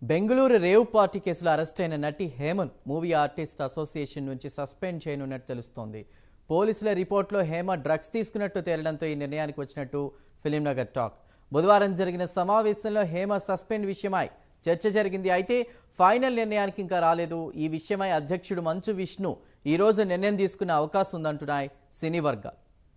Bengaluru rave party కేసులో arrest అయిన నటి హేమన్ మూవీ ఆర్టిస్ట్ అసోసియేషన్ నుంచి సస్పెండ్ చేయనున్నట్టు తెలుస్తోంది పోలీసుల రిపోర్ట్లో హేమ డ్రగ్స్ తీసుకున్నట్టు తేలడంతో ఈ నిర్ణయానికి వచ్చినట్టు ఫిలిం నగర్ టాక్ బుధవారం జరిగిన సమావేశంలో హేమ సస్పెండ్ విషయమై చర్చ జరిగింది అయితే ఫైనల్ నిర్ణయానికి ఇంకా రాలేదు ఈ విషయమై అధ్యక్షుడు మంచు విష్ణు ఈ రోజు నిర్ణయం తీసుకునే అవకాశం ఉందంటున్నాయి సినీ వర్గాలు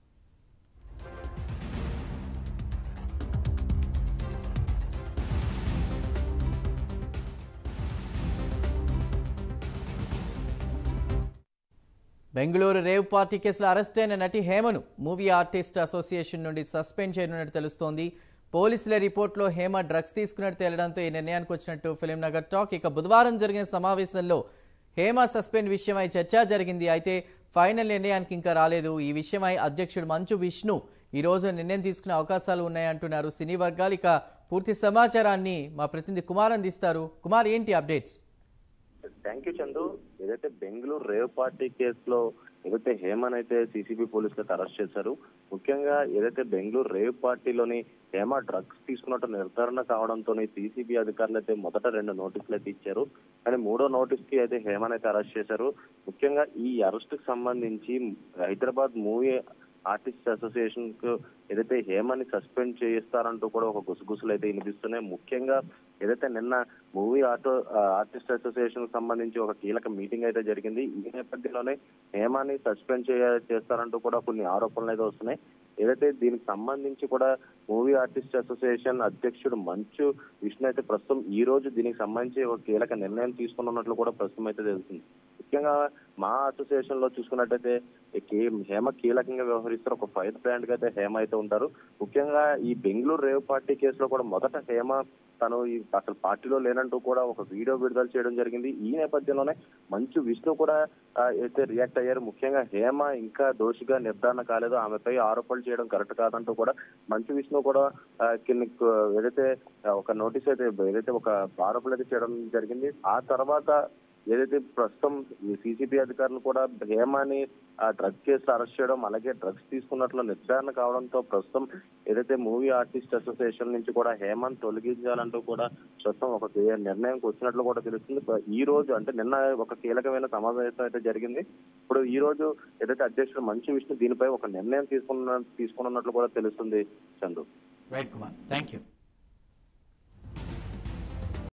బెంగళూరు రేవ్ పార్టీ కేసులో అరెస్ట్ అయిన నటి హేమను మూవీ ఆర్టిస్ట్ అసోసియేషన్ నుండి సస్పెండ్ చేయనున్నట్టు తెలుస్తోంది పోలీసుల రిపోర్ట్లో హేమ డ్రగ్స్ తీసుకున్నట్టు తేలడంతో ఈ నిర్ణయానికి వచ్చినట్టు ఫిలిం నగర్ టాక్ ఇక బుధవారం జరిగిన సమావేశంలో హేమ సస్పెండ్ విషయమై చర్చ జరిగింది అయితే ఫైనల్ నిర్ణయానికి ఇంకా రాలేదు ఈ విషయమై అధ్యక్షుడు మంచు విష్ణు ఈ రోజు నిర్ణయం తీసుకునే అవకాశాలు ఉన్నాయంటున్నారు సినీ వర్గాలు ఇక పూర్తి సమాచారాన్ని మా ప్రతినిధి కుమార్ అందిస్తారు కుమార్ ఏంటి అప్డేట్స్ థ్యాంక్ యూ చందు ఏదైతే బెంగళూరు రేవ్ పార్టీ కేసులో ఏదైతే హేమన్ అయితే సిసిబి పోలీసులకు అరెస్ట్ చేశారు ముఖ్యంగా ఏదైతే బెంగళూరు రేవ్ పార్టీలోని హేమ డ్రగ్స్ తీసుకున్నట్టు నిర్ధారణ కావడంతో సిసిబి అధికారులు అయితే మొదట రెండు నోటీసులు అయితే ఇచ్చారు కానీ మూడో నోటీస్ కి అయితే హేమన్ అయితే అరెస్ట్ చేశారు ముఖ్యంగా ఈ అరెస్ట్ కి సంబంధించి హైదరాబాద్ మూవీ ఆర్టిస్ట్ అసోసియేషన్ కు ఏదైతే హేమని సస్పెండ్ చేయిస్తారంటూ కూడా ఒక గుసగుసలు అయితే వినిపిస్తున్నాయి ముఖ్యంగా ఏదైతే నిన్న మూవీ ఆటో ఆర్టిస్ట్ అసోసియేషన్ కు సంబంధించి ఒక కీలక మీటింగ్ అయితే జరిగింది ఈ నేపథ్యంలోనే హేమాని సస్పెండ్ చేయ చేస్తారంటూ కూడా కొన్ని ఆరోపణలు అయితే వస్తున్నాయి ఏదైతే దీనికి సంబంధించి కూడా మూవీ ఆర్టిస్ట్ అసోసియేషన్ అధ్యక్షుడు మంచు విష్ణు అయితే ప్రస్తుతం ఈ రోజు దీనికి సంబంధించి ఒక కీలక నిర్ణయం తీసుకున్నట్లు కూడా ప్రస్తుతం అయితే తెలుస్తుంది ముఖ్యంగా మా అసోసియేషన్ లో చూసుకున్నట్టయితే ఈ కే- హేమ కీలకంగా వ్యవహరిస్తారు ఒక ఫైర్ బ్రాండ్ గా అయితే హేమ అయితే ఉంటారు ముఖ్యంగా ఈ బెంగళూరు రేవ్ పార్టీ కేసులో కూడా మొదట హేమ తను ఈ అసలు పార్టీలో లేనంటూ కూడా ఒక వీడియో విడుదల చేయడం జరిగింది ఈ నేపథ్యంలోనే మంచు విష్ణు కూడా ఆ, అయితే రియాక్ట్ అయ్యారు ముఖ్యంగా హేమ ఇంకా దోషిగా నిర్ధారణ కాలేదు ఆమెపై ఆరోపణలు చేయడం కరెక్ట్ కాదంటూ కూడా మంచు విష్ణు కూడా ఆ, కింద ఏదైతే ఆ, ఒక నోటీస్ అయితే ఏదైతే ఒక ఆరోపణలు అయితే చేయడం జరిగింది ఆ తర్వాత ఏదైతే ప్రస్తుతం ఈ సీసీపీ అధికారులు కూడా హేమాని ఆ డ్రగ్ కేసులో అరెస్ట్ చేయడం అలాగే డ్రగ్స్ తీసుకున్నట్లు నిర్ధారణ కావడంతో ప్రస్తుతం ఏదైతే మూవీ ఆర్టిస్ట్ అసోసియేషన్ నుంచి కూడా హేమాన్ తొలగించాలంటూ కూడా ప్రస్తుతం ఒక కే- నిర్ణయంకి వచ్చినట్లు కూడా తెలుస్తుంది ఈ రోజు అంటే నిన్న ఒక కీలకమైన సమావేశం అయితే జరిగింది ఇప్పుడు ఈ రోజు ఏదైతే అధ్యక్షుడు మంచు విష్ణు దీనిపై ఒక నిర్ణయం తీసుకున్న తీసుకున్నట్లు కూడా తెలుస్తుంది Chandu right Kumar thank you